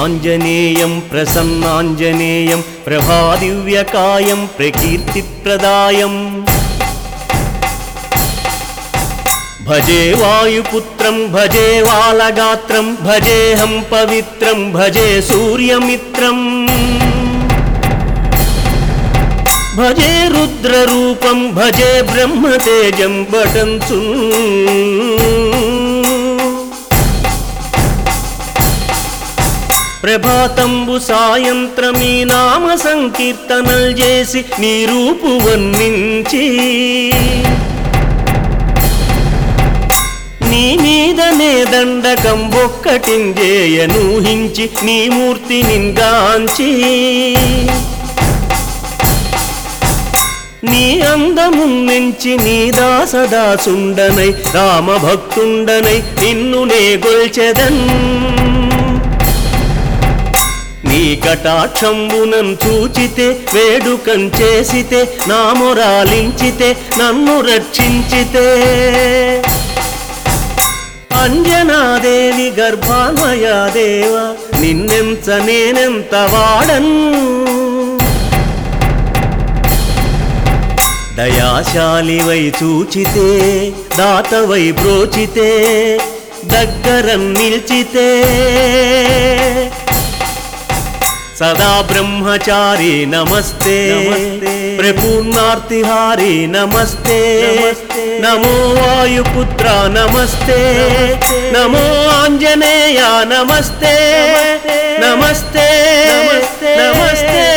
శ్రీయాञ्जनेयं प्रसन्नाञ्जनेयं प्रभादिव्यकायं प्रकीर्तिप्रदायम् भजे वायुपुत्रं भजे वालगात्रं भजेऽहं पवित्रं भजे सूर्यमित्रम् భజే రుద్రరూపం భజే బ్రహ్మతేజం బటంచు ప్రభాతంబు సాయంత్రమీ నామ సంకీర్తనలు చేసి నీ రూపు వర్ణించి నీ మీదనే దండకం ఒక్కటింజేయనూహించి నీ మూర్తి నింగాంచి నీ అందమున్నించి నీ దాసదాసుండనై రామభక్తుండనై నిన్ను నే గొల్చెదన్ నీ కటాక్షంబునం చూచితే వేడుకం చేసితే నా మొరాలించితే నన్ను రక్షించితే అంజనాదేవి గర్భాన్మయాదేవ నిన్నెంత నేనెంత వాడన్ దయాశాలివై చూచితే దాతవై బ్రోచితే దగ్గర నిల్చితే సదా బ్రహ్మచారి నమస్తే నమస్తే. ప్రపూర్ణార్తిహారి నమస్తే నమస్తే. నమో వాయుపుత్ర నమస్తే నమస్తే. నమో ఆంజనేయ నమస్తే నమస్తే. నమస్తే నమస్తే. నమస్తే